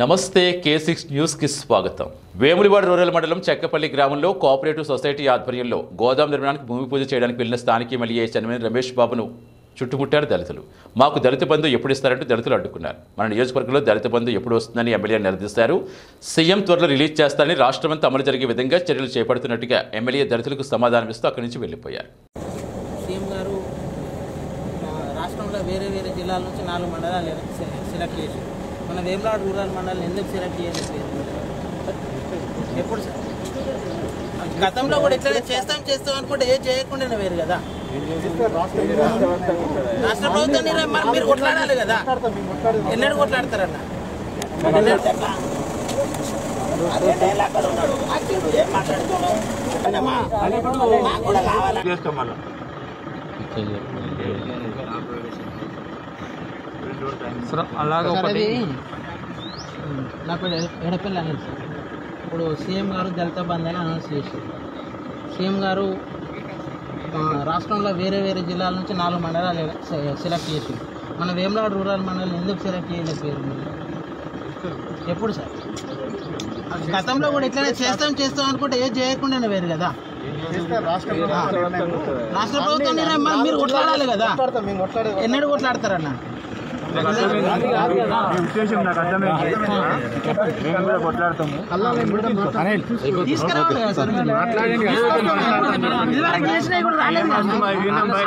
నమస్తే కే సిక్స్ న్యూస్కి స్వాగతం వేములవాడ రూరల్ మండలం చెక్కపల్లి గ్రామంలో కోఆపరేటివ్ సొసైటీ ఆధ్వర్యంలో గోదాం నిర్మాణానికి భూమి పూజ చేయడానికి వెళ్లిన స్థానిక ఎమ్మెల్యే చెన్నమనేని రమేష్ బాబును చుట్టుముట్టారు దళితులు మాకు దళిత బంధు ఎప్పుడు ఇస్తారంటూ దళితులు అడ్డుకున్నారు మన నియోజకవర్గంలో దళిత బంధు ఎప్పుడు వస్తుందని ఎమ్మెల్యే నిలదీశారు సీఎం త్వరలో రిలీజ్ చేస్తారని రాష్ట్రమంతా అమలు జరిగే విధంగా చర్యలు చేపడుతున్నట్టుగా ఎమ్మెల్యే దళితులకు సమాధానమిస్తూ అక్కడి నుంచి వెళ్లిపోయారు సీఎం గారు ఆ, రాష్ట్రంలో వేరే వేరే జిల్లాల నుంచి నాలుగు మండలాలు సె- సెలెక్ట్ చేసి మన వేములాడు రూరల్ మండలం ఎందుకు సెలెక్ట్ చేయలేదు ఎప్పుడు సార్ గతంలో కూడా ఇట్లా చేస్తాం చేస్తాం అనుకుంటే ఏం చేయకుండా వేరు కదా రాష్ట్ర ప్రభుత్వం నిర్ణయం మరి మీరు కొట్లాడాలి కదా ఎన్నడూ కొట్లాడతారన్న ఎన్నడూ ఎట్లా? అలాగ ఒకటి నా పేరు ఎడ- ఎడపల్లి అనిల్ సార్ ఇప్పుడు సీఎం గారు దళిత బంధు అని అనౌన్స్ చేశారు సీఎం గారు ఆ, రాష్ట్రంలో వేరే వేరే జిల్లాల నుంచి నాలుగు మండలాలు ఎల- సె- సెలెక్ట్ చేసి మన వేములాడు రూరల్ మండలం ఎందుకు సెలెక్ట్ చేయలేకపోయారు మీరు ఎప్పుడు సార్ గతంలో కూడా ఇట్లనే చేస్తాం చేస్తాం అనుకుంటే ఏం చేయకుండా వేరు కదా రాష్ట్ర ప్రభుత్వం నిర్ణయం మరి మీరు కొట్లాడాలి కదా ఎన్నడూ కొట్లాడతారన్న తీసుకురావాలి కదా సార్ ఇదివరకు చేసినవి కూడా రాలేదు కదా.